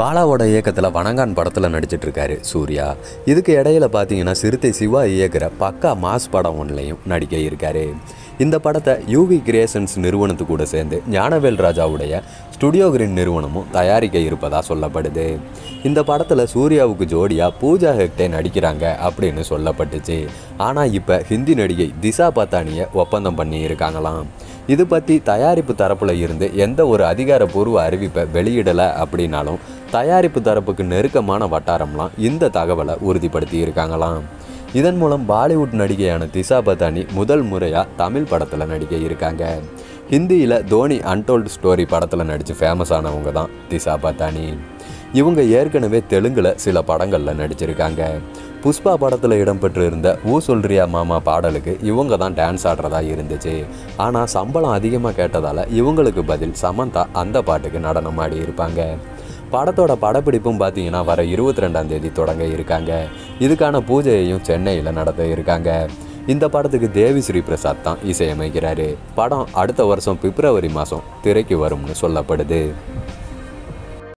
பாலாவோட இயக்கத்தில் வணங்கான் படத்தில் நடிச்சிட்டு இருக்காரு சூர்யா இதுக்கு இடையில பார்த்தீங்கன்னா சிறுத்தை சிவா இயக்குற பக்கா மாஸ் படம் ஒன்றுலையும் நடிக்க இருக்காரு இந்த படத்தை யூவி கிரியேஷன்ஸ் நிறுவனத்து கூட சேர்ந்து ஞானவேல் ராஜாவுடைய ஸ்டுடியோ கிரீன் நிறுவனமும் தயாரிக்க இருப்பதா சொல்லப்படுது இந்த படத்தில் சூர்யாவுக்கு ஜோடியாக பூஜா ஹெக்டே நடிக்கிறாங்க அப்படின்னு சொல்லப்பட்டுச்சு ஆனால் இப்போ ஹிந்தி நடிகை திசா பத்தானியை ஒப்பந்தம் பண்ணி இருக்காங்களாம் இது பற்றி தயாரிப்பு தரப்பில் இருந்து எந்த ஒரு அதிகாரப்பூர்வ அறிவிப்பை வெளியிடலை அப்படின்னாலும் தயாரிப்பு தரப்புக்கு நெருக்கமான வட்டாரம்லாம் இந்த தகவலை உறுதிப்படுத்தி இருக்காங்களாம் இதன் மூலம் பாலிவுட் நடிகையான திசா பத்தானி முதல் முறையாக தமிழ் படத்தில் நடிக்க இருக்காங்க ஹிந்தியில் தோனி அன்டோல்டு ஸ்டோரி படத்தில் நடித்து ஃபேமஸ் ஆனவங்க தான் திசா பத்தானி இவங்க ஏற்கனவே தெலுங்கில் சில படங்களில் நடிச்சிருக்காங்க புஷ்பா படத்தில் இடம்பெற்றிருந்த ஊ சொல்றியா மாமா பாடலுக்கு இவங்க தான் டான்ஸ் ஆடுறதா இருந்துச்சு ஆனால் சம்பளம் அதிகமாக கேட்டதால் இவங்களுக்கு பதில் சமந்தா அந்த பாட்டுக்கு நடனம் ஆடி இருப்பாங்க படத்தோட படப்பிடிப்பும் பார்த்தீங்கன்னா வர இருபத்தி ரெண்டாம் தேதி தொடங்க இருக்காங்க இதுக்கான பூஜையையும் சென்னையில் நடத்த இருக்காங்க இந்த படத்துக்கு தேவி ஸ்ரீ பிரசாத் தான் இசையமைக்கிறாரு படம் அடுத்த வருஷம் பிப்ரவரி மாதம் திரைக்கு வரும்னு சொல்லப்படுது